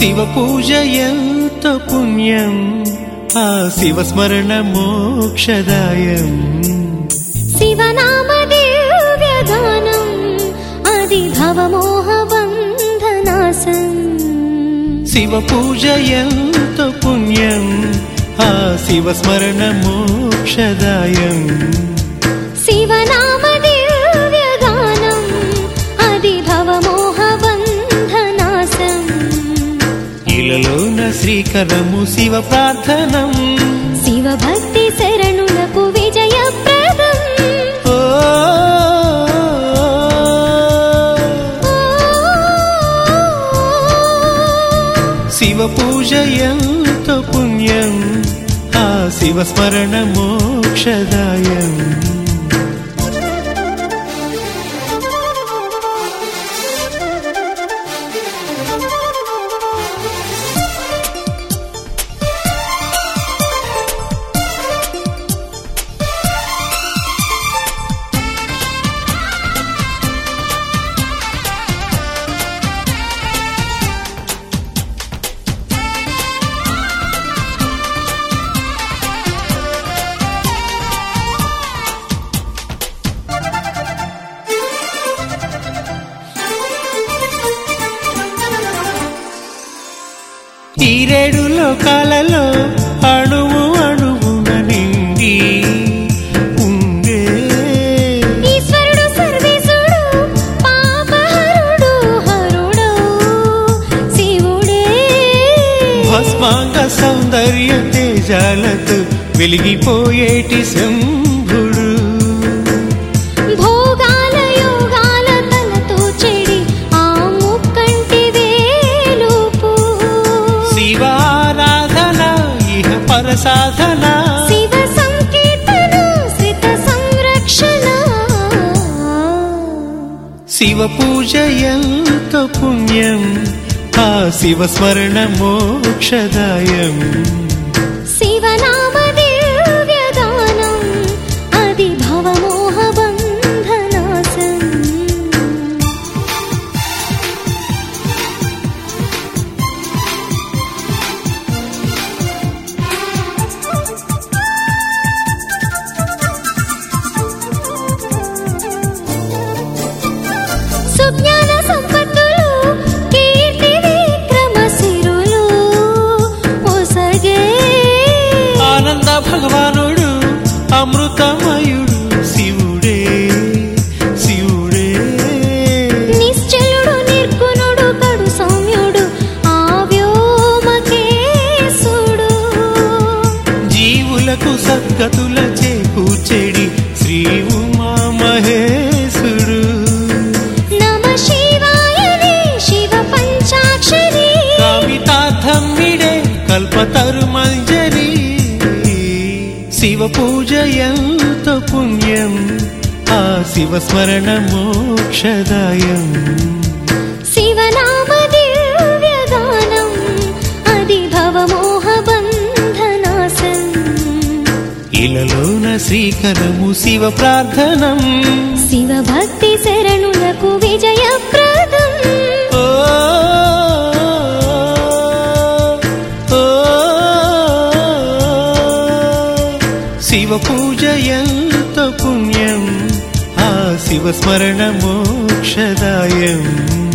శివ పూజ ఎంత పుణ్యం ఆ శివ స్మరణ మోక్షదాయం శివనామ దివ్యగానం అది భవమోహ బంధనాశం శివ పూజ ఎంత పుణ్యం ఆ శివ స్మరణ మోక్షదాయం శివనామ దివ్యగానం అది భవమోహ బంధనాశం ఇలలోన శ్రీకరము శివ ప్రార్థనం శివ భక్తి శరణులకు విజయప్రదం ఓ శివ పూజ ఎంత పుణ్యం ఆ శివ స్మరణ మోక్షదాయం ఈరేడు లోకాలలో అణువు అణువున నిండి ఉండే ఈశ్వరుడు సర్వేశుడు పాపహరుడు హరుడు శివుడే భస్మాంగ సౌందర్య తేజాలతో వెలిగిపోయేటి శంభుడు భోగాల యోగాల తలతో చెడి ఆ ముక్కంటి వేలుపు శివారాధన ఇహ పర సాధన శివ సంకీర్తన శ్రిత సంరక్షణ శివ పూజ ఎంత పుణ్యం ఆ శివ స్మరణ మోక్షదాయం శివనామ దివ్యగానం అది భవమోహ బంధనాశం సుజ్ఞాన సంపత్తులు కీర్తి విక్రమ సిరులు ఒసగే ఆనంద భగవానుడు అమృతమయుడు శివుడే శివుడే నిశ్చలుడు నిర్గుణుడు కడు సౌమ్యుడు ఆ వ్యోమకేశుడు జీవులకు సద్గతుల చేకూర్చెడి శ్రీ ఉమా మహేశుడు నమ శివాయనే శివ పంచాక్షరి కామితార్థమ్మిడే కల్పతరు మంజరి శివ పూజ ఎంత పుణ్యం ఆ శివ స్మరణ మోక్షదాయం శివనామ దివ్యగానం అది భవమోహ బంధనాశం ఇలలోన శ్రీకరము శివ ప్రార్థనం శివ భక్తి శరణులకు విజయప్రదం ఓ ఓ శివ పూజ ఎంత పుణ్యం ఆ శివ స్మరణ మోక్షదాయం